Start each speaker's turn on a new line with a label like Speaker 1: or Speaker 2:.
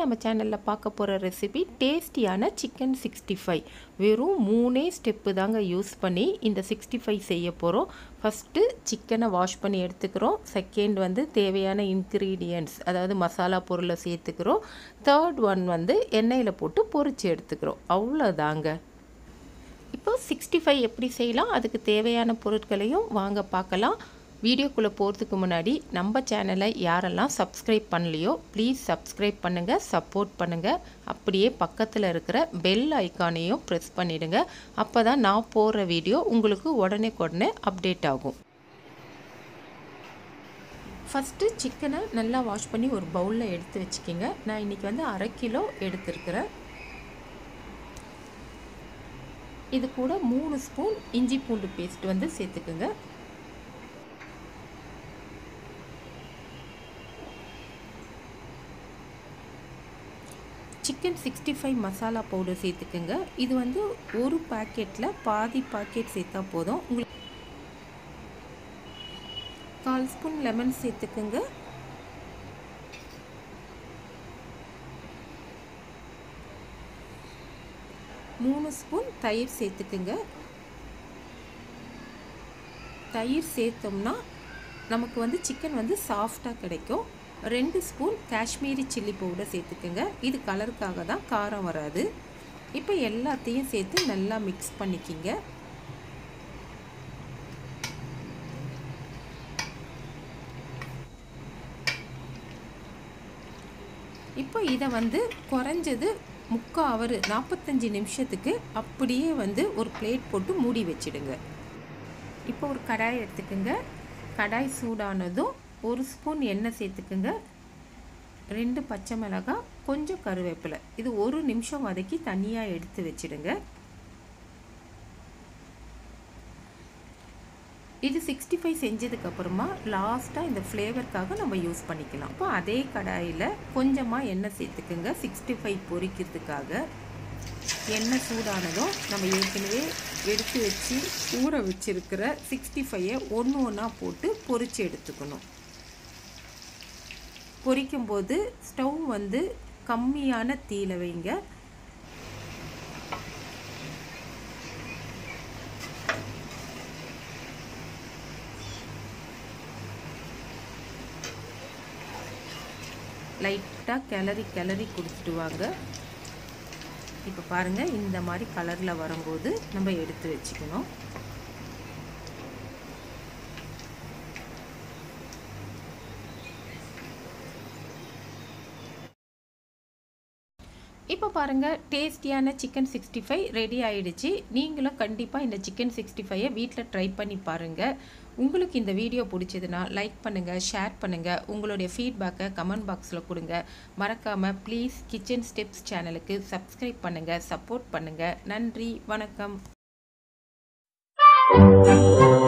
Speaker 1: நம்ம சேனலில் பார்க்க போகிற ரெசிபி டேஸ்டியான சிக்கன் சிக்ஸ்டி ஃபைவ் வெறும் மூணே ஸ்டெப்பு தாங்க யூஸ் பண்ணி இந்த சிக்ஸ்டி ஃபைவ் செய்ய போகிறோம் ஃபஸ்ட்டு சிக்கனை வாஷ் பண்ணி எடுத்துக்கிறோம் செகண்ட் வந்து தேவையான இன்க்ரீடியன்ட்ஸ் அதாவது மசாலா பொருளை சேர்த்துக்கிறோம் தேர்ட் ஒன் வந்து எண்ணெயில் போட்டு பொரிச்சு எடுத்துக்கிறோம் அவ்வளோதாங்க இப்போ சிக்ஸ்டி ஃபைவ் எப்படி செய்யலாம் அதுக்கு தேவையான பொருட்களையும் வாங்க பார்க்கலாம் வீடியோக்குள்ளே போகிறதுக்கு முன்னாடி நம்ம சேனலை யாரெல்லாம் சப்ஸ்கிரைப் பண்ணலையோ ப்ளீஸ் சப்ஸ்கிரைப் பண்ணுங்கள் சப்போர்ட் பண்ணுங்கள் அப்படியே பக்கத்தில் இருக்கிற பெல் ஐக்கானையும் ப்ரெஸ் பண்ணிவிடுங்க அப்போ தான் நான் போடுற வீடியோ உங்களுக்கு உடனே உடனே அப்டேட் ஆகும் ஃபஸ்ட்டு சிக்கனை நல்லா வாஷ் பண்ணி ஒரு பவுலில் எடுத்து வச்சுக்கிங்க நான் இன்றைக்கி வந்து அரை கிலோ எடுத்துருக்கிறேன் இது கூட மூணு ஸ்பூன் இஞ்சி பூண்டு பேஸ்ட் வந்து சேர்த்துக்குங்க chicken sixty five masala powder சேர்த்துக்குங்க இது வந்து ஒரு பாக்கெட்டில் பாதி பாக்கெட் சேர்த்தா போதும் உங்களுக்கு கால் ஸ்பூன் லெமன் சேர்த்துக்குங்க மூணு ஸ்பூன் தயிர் சேர்த்துக்குங்க தயிர் சேர்த்தோம்னா நமக்கு வந்து சிக்கன் வந்து சாஃப்டாக கிடைக்கும் ரெண்டு ஸ்பூன் காஷ்மீரி சில்லி பவுடர் சேர்த்துக்குங்க இது கலருக்காக தான் காரம் வராது இப்போ எல்லாத்தையும் சேர்த்து நல்லா மிக்ஸ் பண்ணிக்கிங்க இப்போ இதை வந்து குறைஞ்சது முக்கால் அவர் நாற்பத்தஞ்சு நிமிஷத்துக்கு அப்படியே வந்து ஒரு பிளேட் போட்டு மூடி வச்சிடுங்க இப்போ ஒரு கடாய் எடுத்துக்கோங்க கடாய் சூடானதும் ஒரு ஸ்பூன் எண்ணெய் சேர்த்துக்குங்க ரெண்டு பச்சை மிளகாய் கொஞ்சம் கருவேப்பிலை இது ஒரு நிமிஷம் வதக்கி தனியாக எடுத்து வச்சிடுங்க இது சிக்ஸ்டி ஃபைவ் செஞ்சதுக்கப்புறமா லாஸ்ட்டாக இந்த ஃப்ளேவருக்காக நம்ம யூஸ் பண்ணிக்கலாம் இப்போ அதே கடாயில் கொஞ்சமாக எண்ணெய் சேர்த்துக்குங்க சிக்ஸ்டி ஃபைவ் பொரிக்கிறதுக்காக எண்ணெய் சூடானதும் நம்ம ஏற்கனவே எடுத்து வச்சு ஊற வச்சிருக்கிற சிக்ஸ்டி ஃபைவை ஒன்று ஒன்றா போட்டு பொரித்து எடுத்துக்கணும் பொரிக்கும்போது ஸ்டவ் வந்து கம்மியான தீயில வைங்க லைட்டாக கிளறி கிளறி கொடுத்துட்டு வாங்க இப்போ பாருங்கள் இந்த மாதிரி கலரில் வரும்போது நம்ம எடுத்து வச்சுக்கணும் இப்போ பாருங்கள் டேஸ்டியான சிக்கன் சிக்ஸ்டி ஃபைவ் ரெடி ஆகிடுச்சு நீங்களும் கண்டிப்பாக இந்த சிக்கன் சிக்ஸ்டி ஃபைவை வீட்டில் ட்ரை பண்ணி பாருங்கள் உங்களுக்கு இந்த வீடியோ பிடிச்சதுன்னா லைக் பண்ணுங்கள் ஷேர் பண்ணுங்கள் உங்களுடைய ஃபீட்பேக்கை கமெண்ட் பாக்ஸில் கொடுங்க மறக்காமல் ப்ளீஸ் கிச்சன் ஸ்டெப்ஸ் சேனலுக்கு சப்ஸ்கிரைப் பண்ணுங்கள் சப்போர்ட் பண்ணுங்கள் நன்றி வணக்கம்